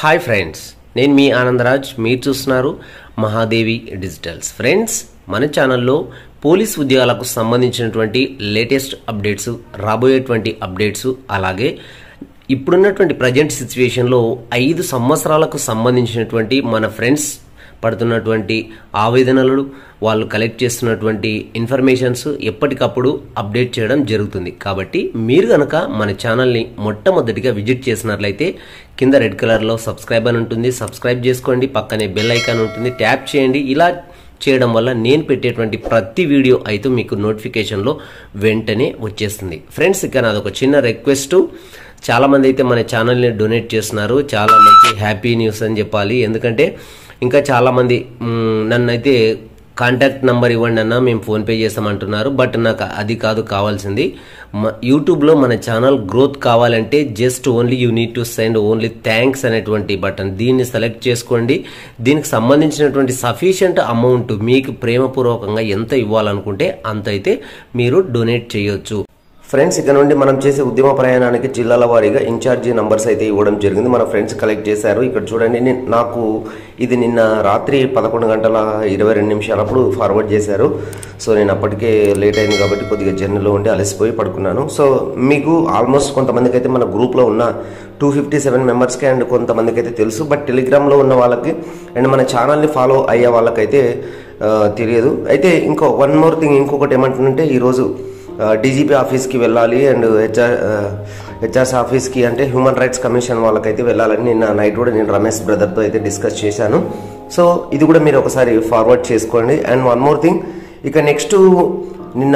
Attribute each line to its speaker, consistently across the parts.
Speaker 1: Hi friends నేను మీ ఆనందరాజ్ మీరు చూస్తున్నారు మహాదేవి డిజిటల్స్ ఫ్రెండ్స్ మన ఛానల్లో పోలీస్ ఉద్యోగాలకు సంబంధించినటువంటి లేటెస్ట్ అప్డేట్స్ రాబోయేటువంటి అప్డేట్స్ అలాగే ఇప్పుడున్నటువంటి ప్రజెంట్ సిచ్యువేషన్లో ఐదు సంవత్సరాలకు సంబంధించినటువంటి మన ఫ్రెండ్స్ పడుతున్నటువంటి ఆవేదనలు వాళ్ళు కలెక్ట్ చేస్తున్నటువంటి ఇన్ఫర్మేషన్స్ ఎప్పటికప్పుడు అప్డేట్ చేయడం జరుగుతుంది కాబట్టి మీరు కనుక మన ఛానల్ని మొట్టమొదటిగా విజిట్ చేసినట్లయితే కింద రెడ్ కలర్లో సబ్స్క్రైబ్ అని ఉంటుంది సబ్స్క్రైబ్ చేసుకోండి పక్కనే బెల్ ఐకాన్ ఉంటుంది ట్యాప్ చేయండి ఇలా చేయడం వల్ల నేను పెట్టేటువంటి ప్రతి వీడియో అయితే మీకు నోటిఫికేషన్లో వెంటనే వచ్చేస్తుంది ఫ్రెండ్స్ ఇక నాదొక చిన్న రిక్వెస్ట్ చాలామంది అయితే మన ఛానల్ని డొనేట్ చేస్తున్నారు చాలా మంచి హ్యాపీ న్యూస్ అని చెప్పాలి ఎందుకంటే ఇంకా చాలామంది మ్, నన్నైతే కాంటాక్ట్ నెంబర్ ఇవ్వండి అన్న మేము ఫోన్పే చేస్తామంటున్నారు బట్ నాకు అది కాదు కావాల్సింది మ- యూట్యూబ్లో మన ఛానల్ గ్రోత్ కావాలంటే just only you need to send only thanks అనేటువంటి బటన్ దీన్ని సెలెక్ట్ చేసుకోండి దీనికి సంబంధించినటువంటి సఫిషియంట్ అమౌంట్ మీకు ప్రేమపూర్వకంగా ఎంత ఇవ్వాలనుకుంటే అంత అయితే మీరు డొనేట్ చేయొచ్చు ఫ్రెండ్స్ ఇక్కడ నుండి మనం చేసే ఉద్యమ ప్రయాణానికి జిల్లాల వారీగా ఇన్ఛార్జి నంబర్స్ అయితే ఇవ్వడం జరిగింది మన ఫ్రెండ్స్ కలెక్ట్ చేశారు ఇక్కడ చూడండి నేను- నాకు ఇది నిన్న రాత్రి పదకొండు గంటల ఇరవై రెండు నిమిషాలప్పుడు ఫార్వర్డ్ చేశారు సో నేను అప్పటికే లేట్ అయింది కాబట్టి కొద్దిగా జర్నీలో ఉండి అలసిపోయి పడుకున్నాను సో మీకు ఆల్మోస్ట్ కొంతమందికి అయితే మన గ్రూప్లో ఉన్న టూ ఫిఫ్టీ సెవెన్ మెంబర్స్కి అండ్ కొంతమందికి అయితే తెలుసు బట్ టెలిగ్రామ్లో ఉన్న వాళ్ళకి అండ్ మన ఛానల్ని ఫాలో అయ్యే వాళ్ళకైతే ఆ, తెలియదు అయితే ఇంకో వన్ మోర్ థింగ్ ఇంకొకటి ఏమంటుందంటే ఈరోజు డీజీపీ ఆఫీస్కి వెళ్ళాలి అండ్ హెచ్ఆర్ హెచ్ఆర్స్ ఆఫీస్కి అంటే హ్యూమన్ రైట్స్ కమిషన్ వాళ్ళకైతే వెళ్ళాలని నిన్న నైట్ కూడా నేను రమేష్ బ్రదర్తో అయితే డిస్కస్ చేశాను సో ఇది కూడా మీరు ఒకసారి ఫార్వర్డ్ చేసుకోండి అండ్ వన్ మోర్ థింగ్ ఇక నెక్స్ట్ నిన్న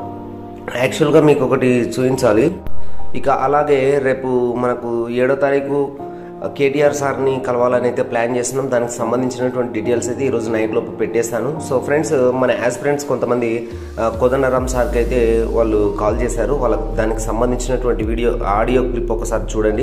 Speaker 1: యాక్చువల్గా మీకు ఒకటి చూపించాలి ఇక అలాగే రేపు మనకు ఏడో తారీఖు కేటీఆర్ సార్ని కలవాలని అయితే ప్లాన్ చేస్తున్నాం దానికి సంబంధించినటువంటి డీటెయిల్స్ అయితే ఈరోజు నైట్ లోపు పెట్టేస్తాను సో ఫ్రెండ్స్ మన యాజ్ ఫ్రెండ్స్ కొంతమంది ఆ, కోదండరామ్ సార్కి అయితే వాళ్ళు కాల్ చేశారు వాళ్ళకి దానికి సంబంధించినటువంటి వీడియో ఆడియో క్లిప్ ఒకసారి చూడండి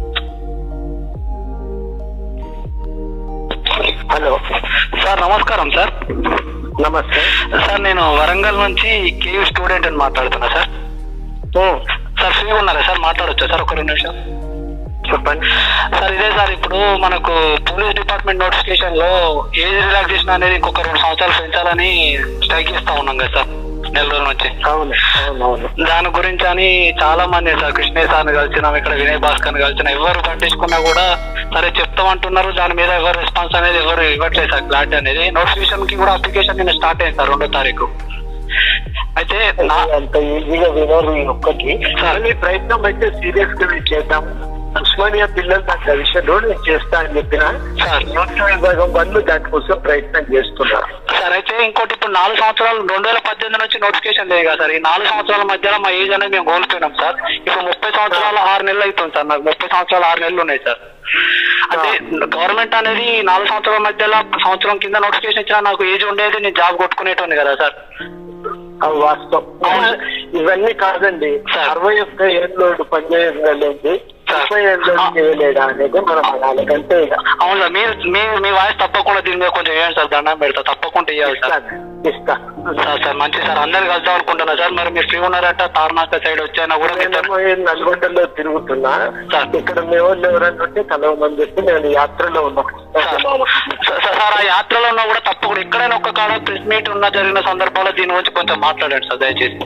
Speaker 2: హలో
Speaker 3: సార్ నమస్కారం సార్
Speaker 2: నమస్తే
Speaker 3: సార్ నేను వరంగల్ నుంచి కేయూ స్టూడెంట్ అని మాట్లాడుతున్నా సార్
Speaker 2: ఓ,
Speaker 3: సార్ ఫ్రీగా ఉన్నారా సార్ మాట్లాడొచ్చా సార్ ఒక రెండు నిమిషం
Speaker 2: చెప్పండి
Speaker 3: సార్ ఇదే సార్ ఇప్పుడు మనకు పోలీస్ డిపార్ట్మెంట్ నోటిఫికేషన్ లో ఏజ్ రిలాక్సేషన్ అనేది ఇంకొక రెండు సంవత్సరాలు పెంచాలని స్ట్రైక్ చేస్తా ఉన్నాం కదా సార్ నెల రోజుల నుంచి
Speaker 2: అవును అవును అవును
Speaker 3: దాని గురించి అని చాలా మంది సార్ కృష్ణయ్య సార్ని కలిసినాం ఇక్కడ వినయ్ భాస్కర్ని కలిసిన ఎవరు పట్టించుకున్నా కూడా సరే చెప్తామంటున్నారు దాని మీద ఎవరు రెస్పాన్స్ అనేది ఎవరు ఇవ్వట్లేదు సార్ క్లారిటీ అనేది నోటిఫికేషన్ కి కూడా అప్లికేషన్ నిన్న స్టార్ట్ అయింది సార్ రెండో తారీఖు అయితే నా
Speaker 2: అంత ఈజీగా వినరు ఈ ఒక్కటి కానీ ప్రయత్నం అయితే సీరియస్ గా మేము చేద్దాం ఉస్మానియా పిల్లలు నాకు ఆ విషయంలో నేను చేస్తా అని చెప్పిన
Speaker 3: సార్.
Speaker 2: న్యూట్రల్ విభాగం వాళ్ళు దానికోసం ప్రయత్నం చేస్తున్నారు
Speaker 3: సార్ అయితే ఇంకోటి ఇప్పుడు నాలుగు సంవత్సరాలు రెండు వేల పద్దెనిమిది నుంచి నోటిఫికేషన్ లేదు కదా సార్ ఈ నాలుగు సంవత్సరాల మధ్యలో మా ఏజ్ అనేది మేము కోల్పోయినాం సార్ ఇప్పుడు ముప్పై సంవత్సరాలు ఆరు నెలలు అవుతుంది సార్ నాకు ముప్పై సంవత్సరాలు ఆరు నెలలు ఉన్నాయి సార్ అంటే గవర్నమెంట్ అనేది ఈ నాలుగు సంవత్సరాల మధ్యలో సంవత్సరం కింద నోటిఫికేషన్ ఇచ్చినా నాకు ఏజ్ ఉండేది నేను జాబ్ కొట్టుకునేటోని కదా సార్
Speaker 2: అవి వాస్తవం
Speaker 3: అవును.
Speaker 2: ఇవన్నీ కాదండి
Speaker 3: సార్.
Speaker 2: అరవై ఒక్క ఏళ్ళు పనిచేయగలిగింది
Speaker 3: సార్.
Speaker 2: ముప్పై ఏళ్ళు చేయలేడా అనేది మనం అనాలి అంతే ఇక.
Speaker 3: అవును సార్ మీరు మీ మీ వాయిస్ తప్పకుండా దీని మీద కొంచెం వేయండి సార్ దండం పెడతా తప్పకుండా ఇవ్వాలి సార్
Speaker 2: ఇస్తాను ఇస్తా
Speaker 3: సార్ సార్ మంచి సార్ అందరు కలుద్దాం అనుకుంటున్నా సార్ మరి మీరు ఫ్రీ ఉన్నారట తార్నాక సైడ్ వచ్చాయినా కూడా మీతో-
Speaker 2: నేనేమో ఈ నల్గొండలో తిరుగుతున్నా
Speaker 3: సార్.
Speaker 2: ఇక్కడ మీ వాళ్ళు ఎవరైనా ఉంటే కలవమని చెప్పి నేను యాత్రలో ఉన్నా
Speaker 3: సార్ సార్, సార్ ఆ యాత్రలో ఉన్నా కూడా తప్పకుండా ఎక్కడైనా ఒక కాడ ప్రెస్ మీట్ ఉన్న జరిగిన సందర్భంలో దీని గురించి కొంచెం మాట్లాడండి సార్ దయచేసి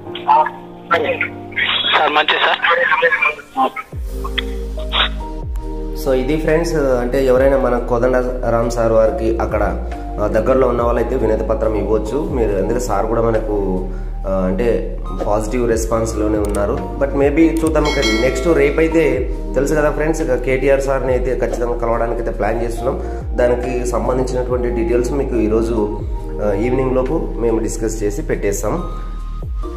Speaker 3: సార్ మంచిది సార్
Speaker 1: సో ఇది ఫ్రెండ్స్ అంటే ఎవరైనా మన కోదండ రామ్ సార్ వారికి అక్కడ ఆ, దగ్గరలో ఉన్న వాళ్ళైతే వినతి పత్రం ఇవ్వచ్చు మీరు ఎందుకంటే సార్ కూడా మనకు ఆ, అంటే పాజిటివ్ రెస్పాన్స్లోనే ఉన్నారు బట్ మేబీ చూద్దాం ఇక నెక్స్ట్ రేపైతే తెలుసు కదా ఫ్రెండ్స్ ఇక కేటీఆర్ సార్ని అయితే ఖచ్చితంగా కలవడానికి అయితే ప్లాన్ చేస్తున్నాం దానికి సంబంధించినటువంటి డీటెయిల్స్ మీకు ఈరోజు ఆ, ఈవినింగ్ లోపు మేము డిస్కస్ చేసి పెట్టేస్తాం